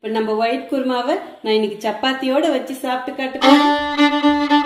இப்போ நம்ம ஒயிட் குருமாவை நான் இன்னைக்கு சப்பாத்தியோட வச்சு சாப்பிட்டு காட்டுறேன்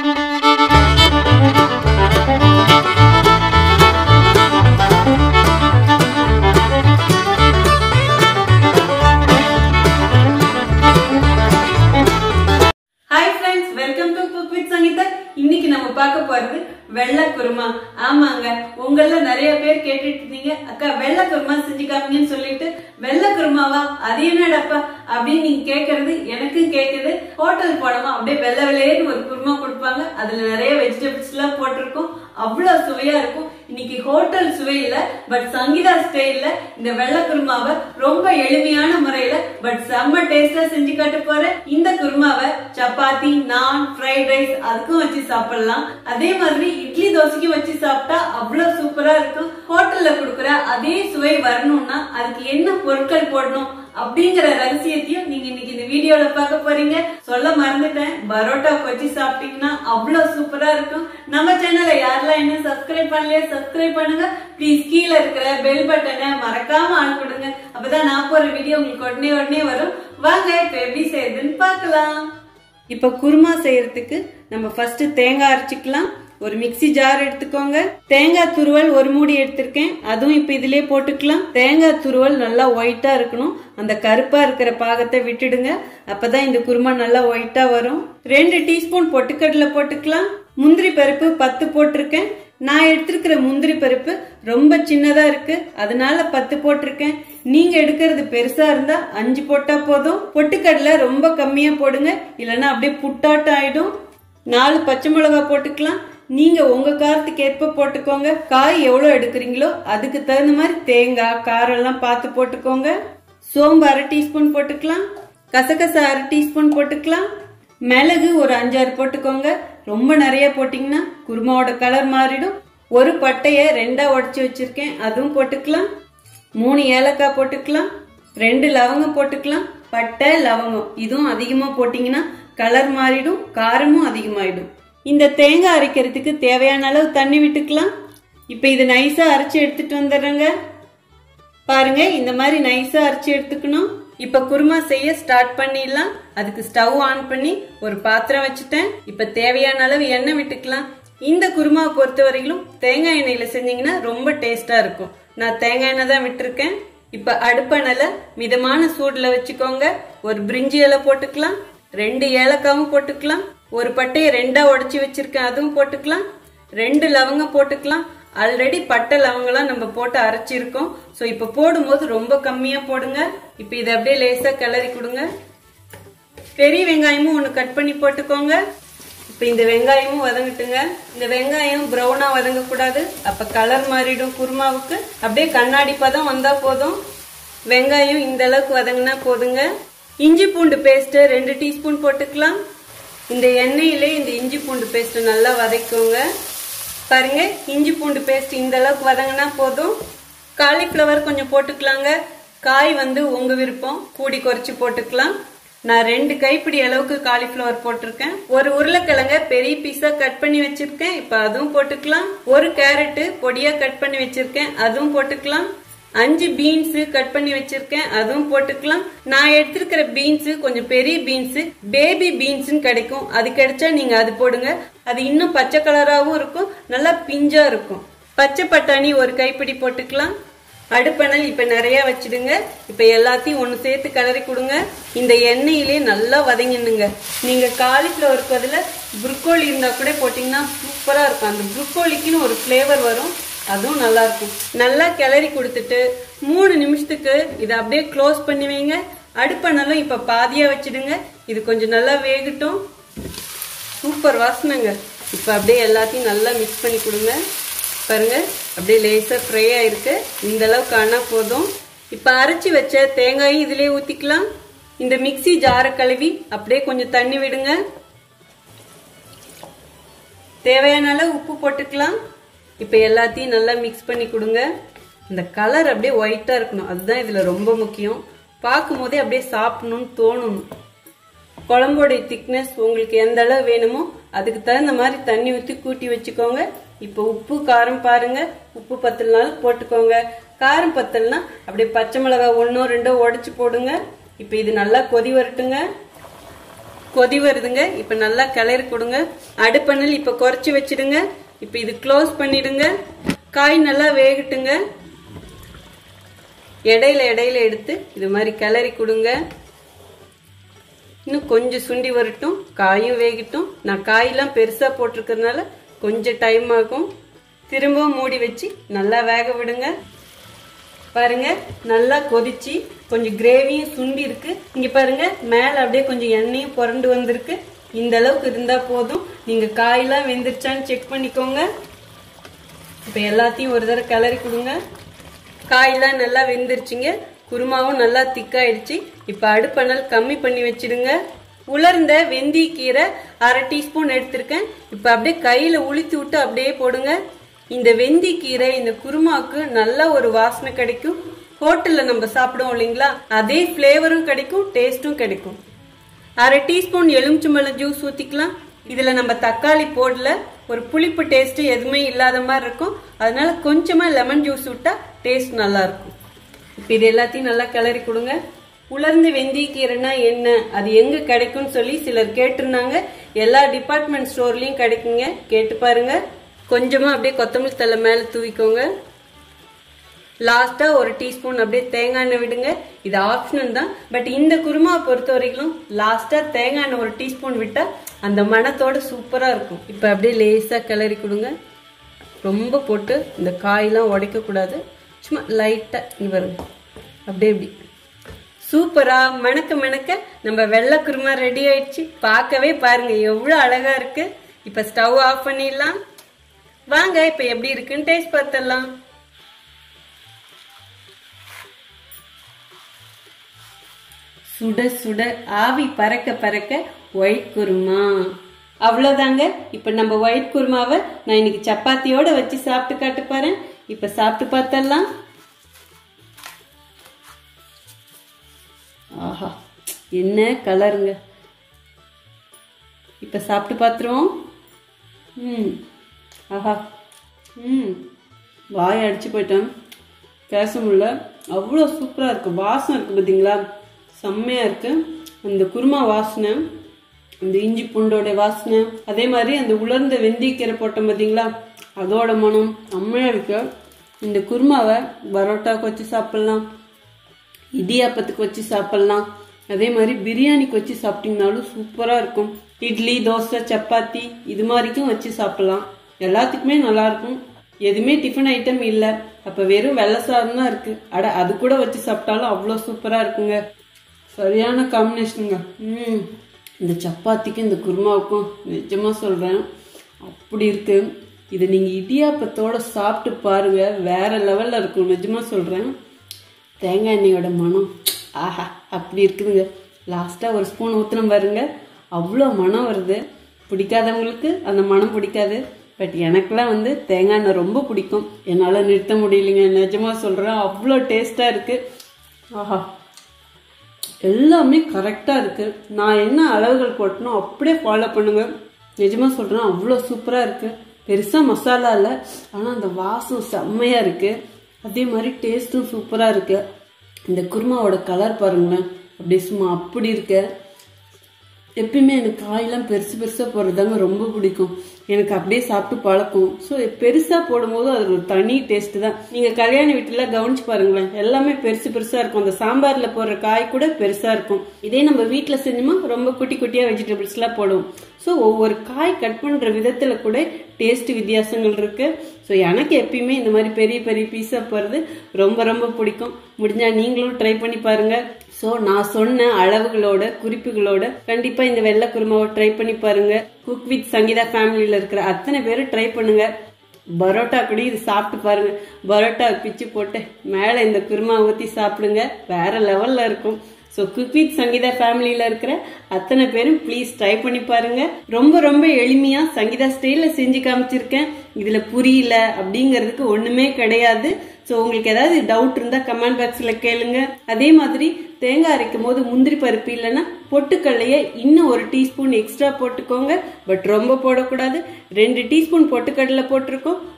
hi friends welcome to cook with Sangeetha இன்னைக்கு நம்ம பார்க்க போறது வெள்ளை குருமா ஆமாங்க உங்கள நிறைய பேர் கேட்டுட்டு இருந்தீங்க அக்கா வெள்ளை குருமா செஞ்சு காமிங்கன்னு சொல்லிட்டு வெள்ளை குருமாவா அது என்னடாப்பா அப்படின்னு நீங்க கேக்குறது எனக்கும் கேக்குது ஹோட்டல் போனோமா அப்படியே வெள்ளை வெள்ளையேன்னு ஒரு குருமா கொடுப்பாங்க அதுல நிறைய வெஜிடபிள்ஸ் எல்லாம் போட்டிருக்கும் அவ்வளவு சுவையா இருக்கும் இன்னைக்கு ஹோட்டல் சுவையில பட் சங்கீதா ஸ்டைல்ல இந்த வெள்ளை குருமாவை ரொம்ப எளிமையான முறையில பட் செம்ம டேஸ்டா செஞ்சு காட்ட போறேன் இந்த குருமாவை சப்பாத்தி நான் ஃப்ரைட் ரைஸ் அதுக்கும் வச்சு சாப்பிடலாம் அதே மாதிரி இட்லி தோசைக்கும் வச்சு சாப்பிட்டா அவ்வளவு சூப்பரா இருக்கும் ஹோட்டல்ல கொடுக்குற அதே சுவை வரணும்னா அதுக்கு என்ன பொருட்கள் போடணும் அப்படிங்கிற ரகசியத்தையும் நீங்க இன்னைக்கு இந்த வீடியோல பார்க்க போறீங்க சொல்ல மறந்துட்டேன் பரோட்டா வச்சு சாப்பிட்டீங்கன்னா அவ்வளவு சூப்பரா இருக்கும் நம்ம சேனலை யாரெல்லாம் என்ன சப்ஸ்கிரைப் பண்ணலையா சப்ஸ்கிரைப் பண்ணுங்க ப்ளீஸ் கீழே இருக்கிற பெல் பட்டனை மறக்காம ஆள் கொடுங்க அப்பதான் நான் போற வீடியோ உங்களுக்கு உடனே உடனே வரும் வாங்க இப்ப எப்படி செய்யுதுன்னு பார்க்கலாம் இப்ப குருமா செய்யறதுக்கு நம்ம ஃபர்ஸ்ட் தேங்காய் அரைச்சிக்கலாம் ஒரு மிக்ஸி ஜார் எடுத்துக்கோங்க தேங்காய் துருவல் ஒரு மூடி எடுத்திருக்கேன் அதுவும் இப்ப இதுலயே போட்டுக்கலாம் தேங்காய் துருவல் நல்லா ஒயிட்டா இருக்கணும் அந்த கருப்பா இருக்கிற பாகத்தை விட்டுடுங்க அப்பதான் இந்த குருமா நல்லா ஒயிட்டா வரும் ரெண்டு டீஸ்பூன் பொட்டுக்கடலை போட்டுக்கலாம் முந்திரி பருப்பு பத்து போட்டிருக்கேன் நான் எடுத்திருக்கிற முந்திரி பருப்பு ரொம்ப சின்னதா இருக்கு அதனால பத்து போட்டிருக்கேன் நீங்க எடுக்கிறது பெருசா இருந்தா அஞ்சு போட்டா போதும் பொட்டுக்கடலை ரொம்ப கம்மியா போடுங்க இல்லைன்னா அப்படியே புட்டாட்டம் ஆயிடும் நாலு பச்சை மிளகா போட்டுக்கலாம் நீங்க உங்க காரத்துக்கு ஏற்ப போட்டுக்கோங்க காய் எவ்வளவு எடுக்கிறீங்களோ அதுக்கு தகுந்த மாதிரி தேங்காய் காரம் எல்லாம் பார்த்து போட்டுக்கோங்க சோம்பு அரை டீஸ்பூன் போட்டுக்கலாம் கசகசா அரை டீஸ்பூன் போட்டுக்கலாம் மிளகு ஒரு அஞ்சாறு போட்டுக்கோங்க ரொம்ப நிறைய போட்டீங்கன்னா குருமாவோட கலர் மாறிடும் ஒரு பட்டைய ரெண்டா உடைச்சு வச்சிருக்கேன் அதுவும் போட்டுக்கலாம் மூணு ஏலக்காய் போட்டுக்கலாம் ரெண்டு லவங்கம் போட்டுக்கலாம் பட்டை லவங்கம் இதுவும் அதிகமா போட்டீங்கன்னா கலர் மாறிடும் காரமும் அதிகமாயிடும் இந்த தேங்காய் அரைக்கிறதுக்கு தேவையான அளவு தண்ணி விட்டுக்கலாம் இப்ப இது நைஸா அரைச்சு எடுத்துட்டு வந்துடுறேங்க பாருங்க இந்த மாதிரி நைஸா அரைச்சு எடுத்துக்கணும் இப்ப குருமா செய்ய ஸ்டார்ட் பண்ணிடலாம் அதுக்கு ஸ்டவ் ஆன் பண்ணி ஒரு பாத்திரம் வச்சுட்டேன் இப்ப தேவையான அளவு எண்ணெய் விட்டுக்கலாம் இந்த குருமாவை பொறுத்த வரையிலும் தேங்காய் எண்ணெயில செஞ்சீங்கன்னா ரொம்ப டேஸ்டா இருக்கும் நான் தேங்காய் எண்ணெய் தான் விட்டுருக்கேன் இப்ப அடுப்பணல மிதமான சூடுல வச்சுக்கோங்க ஒரு பிரிஞ்சி இலை போட்டுக்கலாம் ரெண்டு ஏலக்காவும் போட்டுக்கலாம் ஒரு பட்டையை ரெண்டா உடைச்சு வச்சிருக்கேன் அதுவும் போட்டுக்கலாம் ரெண்டு லவங்கம் போட்டுக்கலாம் ஆல்ரெடி பட்டை லவங்கெல்லாம் நம்ம போட்டு அரைச்சிருக்கோம் ஸோ இப்போ போடும்போது ரொம்ப கம்மியா போடுங்க இப்போ இதை அப்படியே லேசா கிளறி கொடுங்க பெரிய வெங்காயமும் ஒன்று கட் பண்ணி போட்டுக்கோங்க இப்போ இந்த வெங்காயமும் வதங்கட்டுங்க இந்த வெங்காயம் ப்ரௌனா வதங்கக்கூடாது அப்போ கலர் மாறிடும் குருமாவுக்கு அப்படியே கண்ணாடி பதம் வந்தா போதும் வெங்காயம் இந்த அளவுக்கு வதங்கினா போதுங்க இஞ்சி பூண்டு பேஸ்ட் ரெண்டு டீஸ்பூன் போட்டுக்கலாம் இந்த எண்ணெயிலே இந்த இஞ்சி பூண்டு பேஸ்ட் நல்லா வதக்கோங்க பாருங்க இஞ்சி பூண்டு பேஸ்ட் இந்த அளவுக்கு வதங்கினா போதும் காலிஃப்ளவர் கொஞ்சம் போட்டுக்கலாங்க காய் வந்து உங்க விருப்பம் கூடி குறைச்சி போட்டுக்கலாம் நான் ரெண்டு கைப்பிடி அளவுக்கு காலிஃப்ளவர் போட்டிருக்கேன் ஒரு உருளைக்கிழங்க பெரிய பீஸா கட் பண்ணி வச்சிருக்கேன் இப்ப அதுவும் போட்டுக்கலாம் ஒரு கேரட்டு பொடியா கட் பண்ணி வச்சிருக்கேன் அதுவும் போட்டுக்கலாம் அஞ்சு பீன்ஸ் கட் பண்ணி வச்சிருக்கேன் அதுவும் போட்டுக்கலாம் நான் எடுத்திருக்கிற பீன்ஸ் கொஞ்சம் பெரிய பீன்ஸ் பேபி பீன்ஸ் கிடைக்கும் அது கிடைச்சா நீங்க அது போடுங்க அது இன்னும் பச்சை கலராகவும் இருக்கும் நல்லா பிஞ்சா இருக்கும் பச்சை பட்டாணி ஒரு கைப்பிடி போட்டுக்கலாம் அடுப்பணல் இப்ப நிறைய வச்சிடுங்க இப்ப எல்லாத்தையும் ஒண்ணு சேர்த்து கிளறி கொடுங்க இந்த எண்ணெயிலே நல்லா வதங்கினுங்க நீங்க காலிஃபிளவருக்கு பதில புரோக்கோலி இருந்தா கூட போட்டீங்கன்னா சூப்பரா இருக்கும் அந்த புரோக்கோலிக்குன்னு ஒரு ஃபிளேவர் வரும் அதுவும் நல்லா இருக்கும் நல்லா கிளறி கொடுத்துட்டு மூணு நிமிஷத்துக்கு இதை அப்படியே க்ளோஸ் பண்ணி வைங்க அடுப்பணலும் இப்ப பாதியா வச்சிடுங்க இது கொஞ்சம் நல்லா வேகட்டும் சூப்பர் வாசனைங்க இப்ப அப்படியே எல்லாத்தையும் நல்லா மிக்ஸ் பண்ணி கொடுங்க பாருங்க அப்படியே லேசா ஃப்ரை ஆயிருக்கு இந்த அளவுக்கு ஆனா போதும் இப்ப அரைச்சி வச்ச தேங்காயும் இதுலயே ஊத்திக்கலாம் இந்த மிக்ஸி ஜாரை கழுவி அப்படியே கொஞ்சம் தண்ணி விடுங்க தேவையான அளவு உப்பு போட்டுக்கலாம் இப்போ எல்லாத்தையும் நல்லா மிக்ஸ் பண்ணி கொடுங்க இந்த கலர் அப்படியே ஒயிட்டாக இருக்கணும் அதுதான் இதில் ரொம்ப முக்கியம் பார்க்கும் போதே அப்படியே சாப்பிடணும்னு தோணணும் குழம்போடைய திக்னஸ் உங்களுக்கு எந்த அளவு வேணுமோ அதுக்கு தகுந்த மாதிரி தண்ணி ஊற்றி கூட்டி வச்சுக்கோங்க இப்போ உப்பு காரம் பாருங்க உப்பு பத்தலனாலும் போட்டுக்கோங்க காரம் பத்தலனா அப்படியே பச்சை மிளகாய் ஒன்றோ ரெண்டோ உடச்சி போடுங்க இப்போ இது நல்லா கொதி வரட்டுங்க கொதி வருதுங்க இப்போ நல்லா கிளறி கொடுங்க அடுப்பணல் இப்போ குறைச்சி வச்சிடுங்க இப்போ இது க்ளோஸ் பண்ணிடுங்க காய் நல்லா வேகட்டுங்க இடையில இடையில எடுத்து இது மாதிரி கிளறி கொடுங்க இன்னும் கொஞ்சம் சுண்டி வரட்டும் காயும் வேகட்டும் நான் காயெல்லாம் பெருசா போட்டிருக்கறதுனால கொஞ்சம் டைம் ஆகும் திரும்பவும் மூடி வச்சு நல்லா வேக விடுங்க பாருங்க நல்லா கொதிச்சு கொஞ்சம் கிரேவியும் சுண்டி இருக்கு இங்க பாருங்க மேல அப்படியே கொஞ்சம் எண்ணெயும் புரண்டு வந்திருக்கு இந்த அளவுக்கு இருந்தா போதும் நீங்க காயெல்லாம் வெந்துருச்சான்னு செக் பண்ணிக்கோங்க இப்ப எல்லாத்தையும் ஒரு தடவை கிளறி கொடுங்க காயெல்லாம் நல்லா வெந்துருச்சுங்க குருமாவும் நல்லா திக்காயிடுச்சு இப்ப அடுப்பணல் கம்மி பண்ணி வச்சிடுங்க உலர்ந்த வெந்தய கீரை அரை டீஸ்பூன் எடுத்திருக்கேன் இப்ப அப்படியே கையில உளுத்தி விட்டு அப்படியே போடுங்க இந்த வெந்தி கீரை இந்த குருமாவுக்கு நல்ல ஒரு வாசனை கிடைக்கும் ஹோட்டல்ல நம்ம சாப்பிடுவோம் இல்லைங்களா அதே ஃப்ளேவரும் கிடைக்கும் டேஸ்டும் கிடைக்கும் அரை டீஸ்பூன் எலுமிச்சம்பழம் ஜூஸ் ஊத்திக்கலாம் இதுல நம்ம தக்காளி போடல ஒரு புளிப்பு டேஸ்ட் எதுவுமே இல்லாத மாதிரி இருக்கும் அதனால கொஞ்சமா லெமன் ஜூஸ் விட்டா டேஸ்ட் நல்லா இருக்கும் இப்போ இது எல்லாத்தையும் நல்லா கிளறி கொடுங்க உலர்ந்த வெந்தயக்கீரைனா என்ன அது எங்க கிடைக்கும்னு சொல்லி சிலர் கேட்டிருந்தாங்க எல்லா டிபார்ட்மெண்ட் ஸ்டோர்லயும் கிடைக்குங்க கேட்டு பாருங்க கொஞ்சமா அப்படியே கொத்தமல்லி தலை மேல தூவிக்கோங்க லாஸ்டா ஒரு டீஸ்பூன் அப்படியே தேங்காய் எண்ணெய் விடுங்க இது ஆப்ஷனல் தான் பட் இந்த குருமாவை பொறுத்த வரைக்கும் லாஸ்டா தேங்காய் எண்ணெய் ஒரு டீஸ்பூன் விட்டா அந்த மணத்தோட சூப்பரா இருக்கும் இப்ப அப்படியே லேசா கிளறி கொடுங்க ரொம்ப போட்டு இந்த காயெல்லாம் உடைக்க கூடாது சும்மா லைட்டா இங்க வருங்க அப்படியே இப்படி சூப்பரா மணக்க மணக்க நம்ம வெள்ளை குருமா ரெடி ஆயிடுச்சு பார்க்கவே பாருங்க எவ்வளவு அழகா இருக்கு இப்ப ஸ்டவ் ஆஃப் பண்ணிடலாம் வாங்க இப்ப எப்படி இருக்குன்னு டேஸ்ட் பார்த்துடலாம் சுட சுட ஆவி பறக்க பறக்க ஒயிட் குருமா அவ்வளோதாங்க இப்போ நம்ம ஒயிட் குருமாவை நான் இன்னைக்கு சப்பாத்தியோட வச்சு சாப்பிட்டு காட்டு பாறேன் இப்போ சாப்பிட்டு பார்த்தலாம் ஆஹா என்ன கலருங்க இப்போ சாப்பிட்டு பார்த்துருவோம் ம் ஆஹா ம் வாய் அடிச்சு போயிட்டேன் பேச முடியல அவ்வளோ சூப்பராக இருக்கு வாசனை இருக்கு பார்த்தீங்களா செம்மையாக இருக்கு அந்த குருமா வாசனை அந்த இஞ்சி பூண்டோட வாசனை அதே மாதிரி அந்த உலர்ந்த வெந்தயக்கீரை போட்டோம் பார்த்தீங்களா அதோட மனம் செம்மையாக இருக்கு இந்த குருமாவை பரோட்டாவுக்கு வச்சு சாப்பிட்லாம் இடியாப்பத்துக்கு வச்சு சாப்பிட்லாம் அதே மாதிரி பிரியாணிக்கு வச்சு சாப்பிட்டீங்கனாலும் சூப்பராக இருக்கும் இட்லி தோசை சப்பாத்தி இது மாதிரிக்கும் வச்சு சாப்பிட்லாம் எல்லாத்துக்குமே நல்லா இருக்கும் எதுவுமே டிஃபன் ஐட்டம் இல்லை அப்போ வெறும் வெள்ளை சாதம் தான் இருக்கு அட அது கூட வச்சு சாப்பிட்டாலும் அவ்வளோ சூப்பராக இருக்குங்க சரியான காம்பினேஷனுங்க ம் இந்த சப்பாத்திக்கும் இந்த குருமாவுக்கும் நிஜமாக சொல்கிறேன் அப்படி இருக்கு இதை நீங்கள் இடியாப்பத்தோட சாப்பிட்டு பாருங்க வேற லெவலில் இருக்கும் நிஜமாக சொல்கிறேன் தேங்காய் எண்ணெயோட மனம் ஆஹா அப்படி இருக்குதுங்க லாஸ்ட்டாக ஒரு ஸ்பூன் ஊற்றினம் பாருங்க அவ்வளோ மனம் வருது பிடிக்காதவங்களுக்கு அந்த மனம் பிடிக்காது பட் எனக்கெல்லாம் வந்து தேங்காய் எண்ணெய் ரொம்ப பிடிக்கும் என்னால் நிறுத்த முடியலைங்க நிஜமாக சொல்கிறேன் அவ்வளோ டேஸ்ட்டாக இருக்குது ஆஹா எல்லாமே கரெக்டாக இருக்குது நான் என்ன அளவுகள் போட்டனோ அப்படியே ஃபாலோ பண்ணுங்க நிஜமாக சொல்கிறேன் அவ்வளோ சூப்பராக இருக்குது பெருசாக மசாலா இல்லை ஆனால் அந்த வாசம் செம்மையாக இருக்குது அதே மாதிரி டேஸ்ட்டும் சூப்பராக இருக்குது இந்த குருமாவோட கலர் பாருங்களேன் அப்படியே சும்மா அப்படி இருக்க எப்பயுமே எனக்கு காயெல்லாம் பெருசு பெருசாக போடுறதாங்க ரொம்ப பிடிக்கும் எனக்கு அப்படியே சாப்பிட்டு பழக்கம் ஸோ பெருசாக போடும்போது அது ஒரு தனி டேஸ்ட் தான் நீங்கள் கல்யாண வீட்டில் கவனிச்சு பாருங்களேன் எல்லாமே பெருசு பெருசாக இருக்கும் அந்த சாம்பாரில் போடுற காய் கூட பெருசாக இருக்கும் இதே நம்ம வீட்டில் செஞ்சோமா ரொம்ப குட்டி குட்டியாக வெஜிடபிள்ஸ்லாம் போடுவோம் ஸோ ஒவ்வொரு காய் கட் பண்ணுற விதத்தில் கூட டேஸ்ட் வித்தியாசங்கள் இருக்கு ஸோ எனக்கு எப்பயுமே இந்த மாதிரி பெரிய பெரிய பீஸா போகிறது ரொம்ப ரொம்ப பிடிக்கும் முடிஞ்சா நீங்களும் ட்ரை பண்ணி பாருங்க ஸோ நான் சொன்ன அளவுகளோட குறிப்புகளோட கண்டிப்பா இந்த வெள்ளை குருமாவை ட்ரை பண்ணி பாருங்க குக் வித் சங்கீதா ஃபேமிலியில இருக்கிற அத்தனை பேரும் ட்ரை பண்ணுங்க பரோட்டா கூட இது சாப்பிட்டு பாருங்க பரோட்டா பிச்சு போட்டு மேலே இந்த குருமா ஊற்றி சாப்பிடுங்க வேற லெவல்ல இருக்கும் ஸோ குக் வித் சங்கீதா ஃபேமிலியில் இருக்கிற அத்தனை பேரும் ப்ளீஸ் ட்ரை பண்ணி பாருங்க ரொம்ப ரொம்ப எளிமையா சங்கீதா ஸ்டைலில் செஞ்சு காமிச்சிருக்கேன் இதில் புரியல அப்படிங்கிறதுக்கு ஒன்றுமே கிடையாது ஸோ உங்களுக்கு ஏதாவது டவுட் இருந்தால் கமெண்ட் பாக்ஸில் கேளுங்க அதே மாதிரி தேங்காய் அரைக்கும் போது முந்திரி பருப்பு இல்லைன்னா பொட்டுக்கல்லையை இன்னும் ஒரு டீஸ்பூன் எக்ஸ்ட்ரா போட்டுக்கோங்க பட் ரொம்ப போடக்கூடாது ரெண்டு டீஸ்பூன் பொட்டுக்கடலை போட்டிருக்கோம்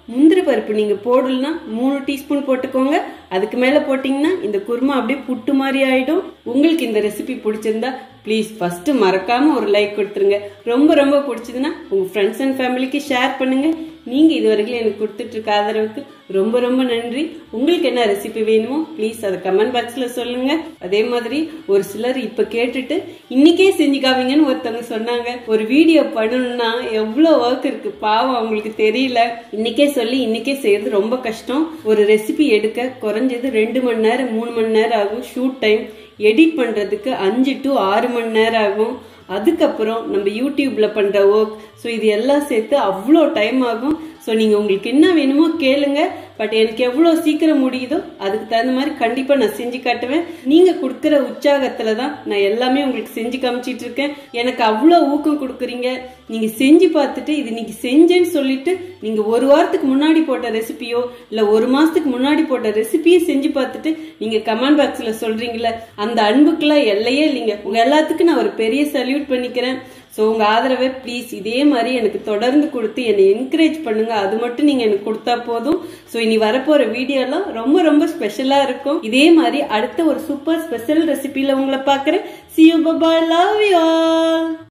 முந்திரி பருப்பு நீங்க போடலனா மூணு டீஸ்பூன் போட்டுக்கோங்க அதுக்கு மேல போட்டீங்கன்னா இந்த குருமா அப்படியே புட்டு மாதிரி ஆயிடும் உங்களுக்கு இந்த ரெசிபி பிடிச்சிருந்தா ப்ளீஸ் ஃபர்ஸ்ட் மறக்காம ஒரு லைக் கொடுத்துருங்க ரொம்ப ரொம்ப பிடிச்சதுன்னா உங்க ஃப்ரெண்ட்ஸ் அண்ட் ஃபேமிலிக்கு ஷேர் பண்ணுங்க நீங்க இது வரைக்கும் எனக்கு கொடுத்துட்டு இருக்க ஆதரவுக்கு ரொம்ப ரொம்ப நன்றி உங்களுக்கு என்ன ரெசிபி வேணுமோ ப்ளீஸ் அதை கமெண்ட் பாக்ஸ்ல சொல்லுங்க அதே மாதிரி ஒரு சிலர் இப்ப கேட்டுட்டு இன்னைக்கே செஞ்சு காமிங்கன்னு ஒருத்தவங்க சொன்னாங்க ஒரு வீடியோ பண்ணணும்னா எவ்வளவு ஒர்க் இருக்கு பாவம் அவங்களுக்கு தெரியல இன்னைக்கே சொல்லி இன்னைக்கே செய்யறது ரொம்ப கஷ்டம் ஒரு ரெசிபி எடுக்க குறைஞ்சது ரெண்டு மணி நேரம் மூணு மணி நேரம் ஆகும் ஷூட் டைம் எடிட் பண்றதுக்கு அஞ்சு டு ஆறு மணி நேரம் ஆகும் அதுக்கப்புறம் நம்ம யூடியூப்ல பண்ற ஒர்க் ஸோ இது எல்லாம் சேர்த்து அவ்வளோ டைம் ஆகும் ஸோ நீங்க உங்களுக்கு என்ன வேணுமோ கேளுங்க பட் எனக்கு எவ்வளோ சீக்கிரம் முடியுதோ அதுக்கு தகுந்த மாதிரி கண்டிப்பா நான் செஞ்சு காட்டுவேன் நீங்க கொடுக்குற உற்சாகத்துல தான் நான் எல்லாமே உங்களுக்கு செஞ்சு காமிச்சிட்டு இருக்கேன் எனக்கு அவ்வளோ ஊக்கம் கொடுக்குறீங்க நீங்க செஞ்சு பார்த்துட்டு இது நீங்க செஞ்சேன்னு சொல்லிட்டு நீங்க ஒரு வாரத்துக்கு முன்னாடி போட்ட ரெசிபியோ இல்ல ஒரு மாசத்துக்கு முன்னாடி போட்ட ரெசிபியை செஞ்சு பார்த்துட்டு நீங்க கமெண்ட் பாக்ஸ்ல சொல்றீங்களே அந்த அன்புக்குலாம் எல்லையே இல்லைங்க உங்க எல்லாத்துக்கும் நான் ஒரு பெரிய சல்யூட் பண்ணிக்கிறேன் ஸோ உங்க ஆதரவை ப்ளீஸ் இதே மாதிரி எனக்கு தொடர்ந்து கொடுத்து என்னை என்கரேஜ் பண்ணுங்க அது மட்டும் நீங்க எனக்கு கொடுத்தா போதும் ஸோ இனி வரப்போற வீடியோலாம் ரொம்ப ரொம்ப ஸ்பெஷலா இருக்கும் இதே மாதிரி அடுத்த ஒரு சூப்பர் ஸ்பெஷல் ரெசிபியில உங்களை பார்க்குறேன் see you bye bye love you all